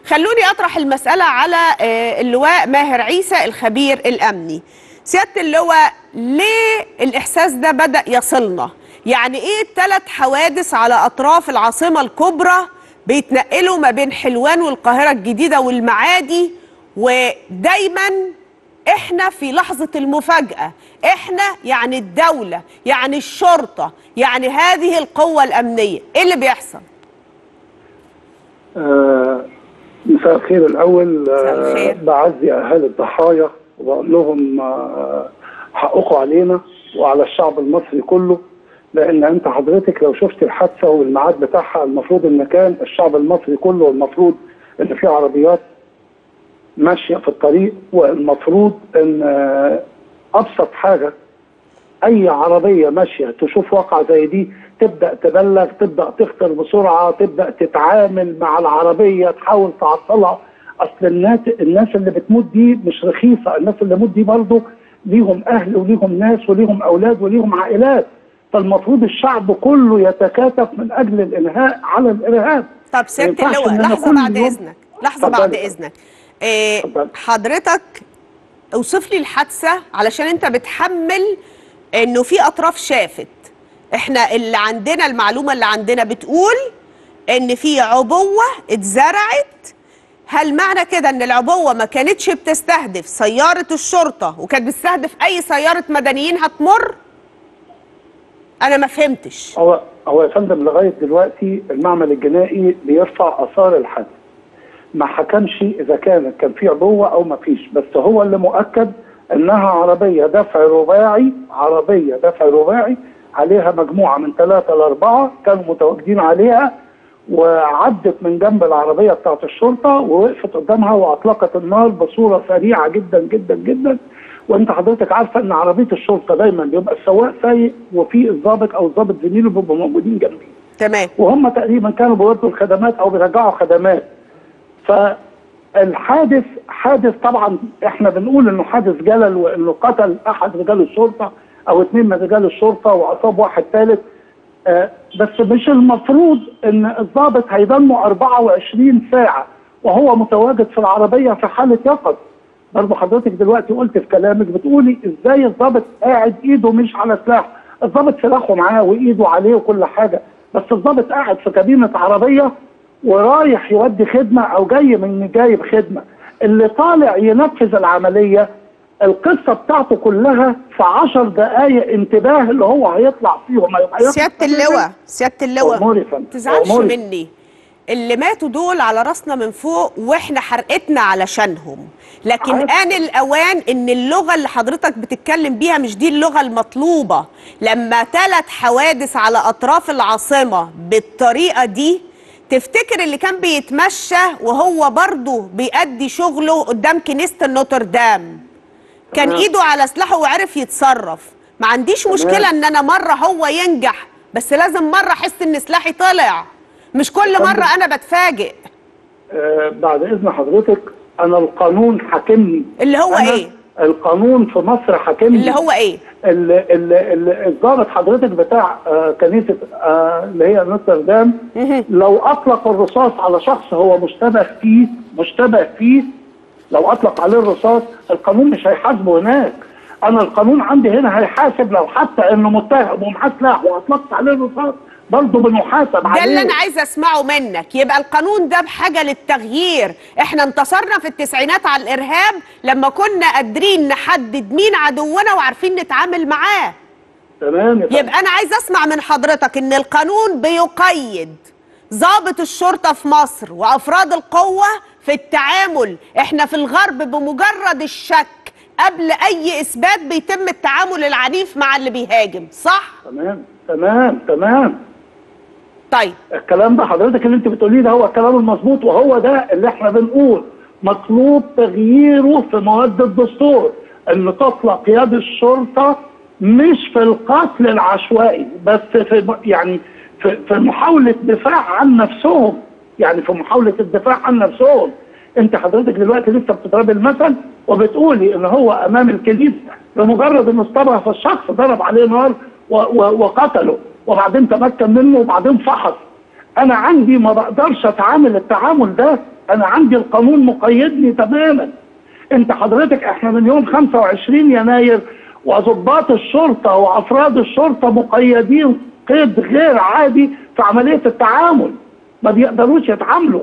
خلوني اطرح المساله على آه، اللواء ماهر عيسى الخبير الامني سياده اللواء ليه الاحساس ده بدا يصلنا يعني ايه الثلاث حوادث على اطراف العاصمه الكبرى بيتنقلوا ما بين حلوان والقاهره الجديده والمعادي ودايما احنا في لحظه المفاجاه احنا يعني الدوله يعني الشرطه يعني هذه القوه الامنيه ايه اللي بيحصل آه، مساء الخير الاول مساء الخير. آه، بعزي اهالي الضحايا وبقول لهم آه، حقكم علينا وعلى الشعب المصري كله لان انت حضرتك لو شفت الحادثه والميعاد بتاعها المفروض ان كان الشعب المصري كله المفروض ان في عربيات ماشيه في الطريق والمفروض ان آه، ابسط حاجه اي عربيه ماشيه تشوف واقعه زي دي تبدا تبلغ تبدا تخطر بسرعه تبدا تتعامل مع العربيه تحاول تعطلها اصل الناس الناس اللي بتموت دي مش رخيصه الناس اللي بتموت دي برضه ليهم اهل وليهم ناس وليهم اولاد وليهم عائلات فالمفروض الشعب كله يتكاتف من اجل الانهاء على الارهاب طب ما سياده ينفعش اللواء إن أنا لحظه كل بعد يوم- اذنك لحظه اتفضل. بعد اذنك إيه اتفضل. حضرتك اوصف لي الحادثه علشان انت بتحمل انه في اطراف شافت احنا اللي عندنا المعلومه اللي عندنا بتقول ان في عبوه اتزرعت هل معنى كده ان العبوه ما كانتش بتستهدف سياره الشرطه وكانت بتستهدف اي سياره مدنيين هتمر انا ما فهمتش هو هو يا فندم لغايه دلوقتي المعمل الجنائي بيرفع اثار الحادث ما حكمش اذا كانت كان في عبوه او ما فيش بس هو اللي مؤكد انها عربيه دفع رباعي عربيه دفع رباعي عليها مجموعه من ثلاثه لاربعه كانوا متواجدين عليها وعدت من جنب العربيه بتاعت الشرطه ووقفت قدامها واطلقت النار بصوره سريعه جدا جدا جدا وانت حضرتك عارفه ان عربيه الشرطه دايما بيبقى السواق سايق وفي الضابط او الضابط زميله بيبقوا موجودين جنبيه تمام وهم تقريبا كانوا بيودوا الخدمات او بيرجعوا خدمات فالحادث حادث طبعا احنا بنقول انه حادث جلل وانه قتل احد رجال الشرطه او اثنين من رجال الشرطه واصاب واحد ثالث آه بس مش المفروض ان الضابط هيضمه 24 ساعه وهو متواجد في العربيه في حاله يقظ برضه حضرتك دلوقتي قلت في كلامك بتقولي ازاي الضابط قاعد ايده مش على سلاح الضابط سلاحه معاه وايده عليه وكل حاجه بس الضابط قاعد في كابينه عربيه ورايح يودي خدمه او جاي من جايب خدمه اللي طالع ينفذ العمليه القصه بتاعته كلها في 10 دقائق انتباه اللي هو هيطلع فيهم هيبقى يطلع سياده اللواء سياده اللواء أموري يا فندم. تزعلش أموري. مني اللي ماتوا دول على راسنا من فوق واحنا حرقتنا علشانهم لكن عارف. آن الأوان إن اللغة اللي حضرتك بتتكلم بيها مش دي اللغة المطلوبة لما ثلاث حوادث على أطراف العاصمة بالطريقة دي تفتكر اللي كان بيتمشى وهو برضه بيأدي شغله قدام كنيسة النوتردام كان تمام. ايده على سلاحه وعرف يتصرف ما عنديش تمام. مشكلة ان انا مرة هو ينجح بس لازم مرة احس ان سلاحي طلع مش كل فندم. مرة انا بتفاجئ آه بعد اذن حضرتك انا القانون حاكمني اللي هو أنا ايه القانون في مصر حاكمني اللي هو ايه ال- ال- ال- الضابط حضرتك بتاع آه، كنيسه آه، اللي هي نوتردام مهم. لو اطلق الرصاص على شخص هو مشتبه فيه مشتبه فيه لو اطلق عليه الرصاص القانون مش هيحاسبه هناك انا القانون عندي هنا هيحاسب لو حتى انه متهم ومعاه سلاح واطلقت عليه الرصاص برضه بنحاسب عليه ده اللي انا عايزه اسمعه منك يبقى القانون ده بحاجه للتغيير احنا انتصرنا في التسعينات على الارهاب لما كنا قادرين نحدد مين عدونا وعارفين نتعامل معاه تمام يا فندم. يبقى انا عايز اسمع من حضرتك ان القانون بيقيد ضابط الشرطه في مصر وافراد القوه في التعامل احنا في الغرب بمجرد الشك قبل اي اثبات بيتم التعامل العنيف مع اللي بيهاجم صح تمام تمام تمام طيب الكلام ده حضرتك اللي انت بتقوليه ده هو الكلام المظبوط وهو ده اللي احنا بنقول مطلوب تغييره في مواد الدستور ان تطلق يد الشرطه مش في القتل العشوائي بس في يعني في, في محاوله دفاع عن نفسهم يعني في محاوله الدفاع عن نفسهم انت حضرتك دلوقتي لسه بتضربي المثل وبتقولي ان هو امام الكنيسه بمجرد انه اصطبغ في الشخص ضرب عليه نار و- و- وقتله وبعدين تمكن منه وبعدين فحص انا عندي ما بقدرش اتعامل التعامل ده انا عندي القانون مقيدني تماما انت حضرتك احنا من يوم 25 يناير وضباط الشرطه وافراد الشرطه مقيدين قيد غير عادي في عمليه التعامل ما بيقدروش يتعاملوا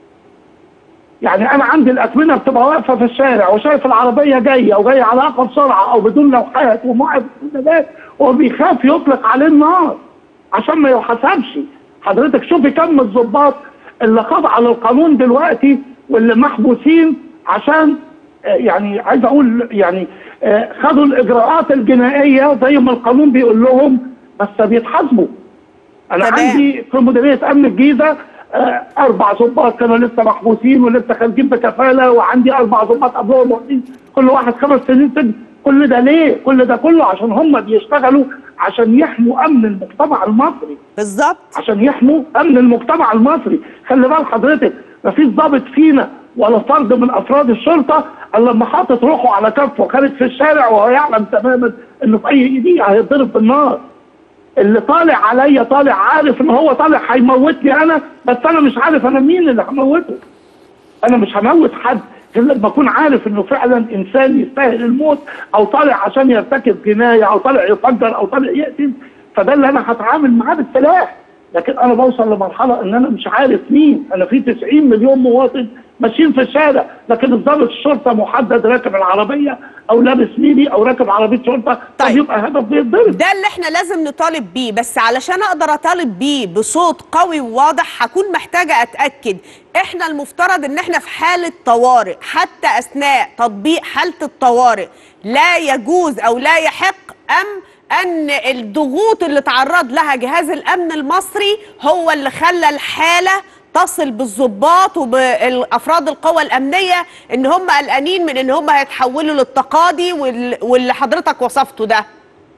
يعني انا عندي الاكمنه بتبقى واقفه في الشارع وشايف العربيه جايه وجايه على اقصى سرعه او بدون لوحات وموقف مسدسات وبيخاف يطلق عليه النار عشان ما يحاسبش حضرتك شوفي كم الضباط اللي خضعوا للقانون دلوقتي واللي محبوسين عشان آه، يعني عايز اقول يعني آه، خدوا الاجراءات الجنائيه زي ما القانون بيقول لهم بس بيتحاسبوا انا تمام. عندي في مديريه امن الجيزه آه، اربع ضباط كانوا لسه محبوسين ولسه خارجين بكفاله وعندي اربع ضباط قبلهم واخدين كل واحد خمس سنين سجن كل ده ليه؟ كل ده كله عشان هم بيشتغلوا عشان يحموا امن المجتمع المصري بالظبط عشان يحموا امن المجتمع المصري خلي بال حضرتك مفيش ضابط فينا ولا فرد من افراد الشرطه الا لما حاطط روحه على كفه وخارج في الشارع وهو يعلم تماما انه في اي دقيقه هيتضرب بالنار اللي طالع عليا طالع عارف ان هو طالع هيموتني انا بس انا مش عارف انا مين اللي هموته انا مش هموت حد غير لما اكون عارف انه فعلا انسان يستاهل الموت او طالع عشان يرتكب جنايه او طالع يفجر او طالع يقتل فده اللي انا هتعامل معاه بالسلاح لكن انا بوصل لمرحله ان انا مش عارف مين انا في 90 مليون مواطن ماشيين في الشارع لكن الضابط الشرطه محدد راكب العربيه او لابس ميلي او راكب عربيه شرطه طيب. فبيبقى هدف بيتضرب ده اللي احنا لازم نطالب بيه بس علشان اقدر اطالب بيه بصوت قوي وواضح هكون محتاجة اتأكد احنا المفترض ان احنا في حالة طوارئ حتى اثناء تطبيق حالة الطوارئ لا يجوز او لا يحق ام ان الضغوط اللي تعرض لها جهاز الامن المصري هو اللي خلى الحالة تصل بالضباط وبافراد القوى الامنيه ان هم قلقانين من ان هم هيتحولوا للتقاضي وال- واللي حضرتك وصفته ده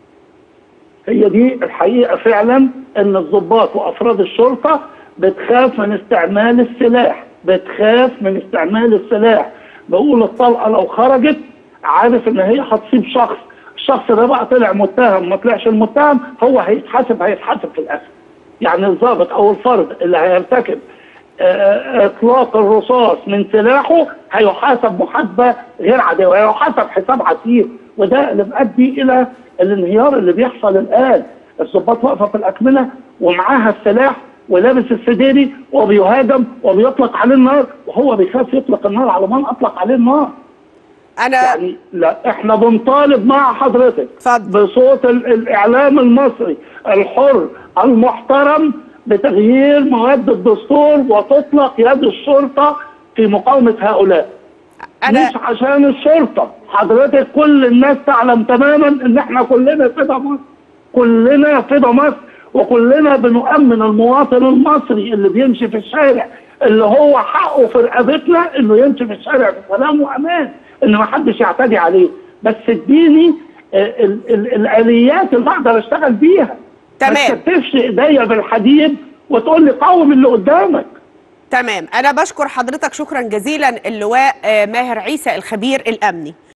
هي دي الحقيقه فعلا ان الضباط وافراد الشرطه بتخاف من استعمال السلاح بتخاف من استعمال السلاح بقول الطلقه لو خرجت عارف ان هي هتصيب شخص الشخص ده بقى طلع متهم ما طلعش المتهم هو هيتحاسب هيتحاسب في الاخر يعني الضابط او الفرد اللي هيرتكب آه، اطلاق الرصاص من سلاحه هيحاسب محاسبه غير عاديه وهيحاسب حساب عسير وده اللي مؤدي الى الانهيار اللي بيحصل الان الضباط واقفه في الاكمنه ومعاها السلاح ولابس السديري وبيهاجم وبيطلق عليه النار وهو بيخاف يطلق النار على من اطلق عليه النار انا يعني لا احنا بنطالب مع حضرتك اتفضل. بصوت ال- الاعلام المصري الحر المحترم بتغيير مواد الدستور وتطلق يد الشرطه في مقاومه هؤلاء انا مش عشان الشرطه حضرتك كل الناس تعلم تماما ان احنا كلنا فدا مصر كلنا فدا مصر وكلنا بنؤمن المواطن المصري اللي بيمشي في الشارع اللي هو حقه في رقبتنا انه يمشي في الشارع بسلام وامان ان ما حدش يعتدي عليه بس اديني آه، ال- ال- الاليات اللي اقدر اشتغل بيها تمام. ما تكتفش ايديا بالحديد وتقول لي قاوم اللي قدامك تمام انا بشكر حضرتك شكرا جزيلا اللواء آه، ماهر عيسى الخبير الامني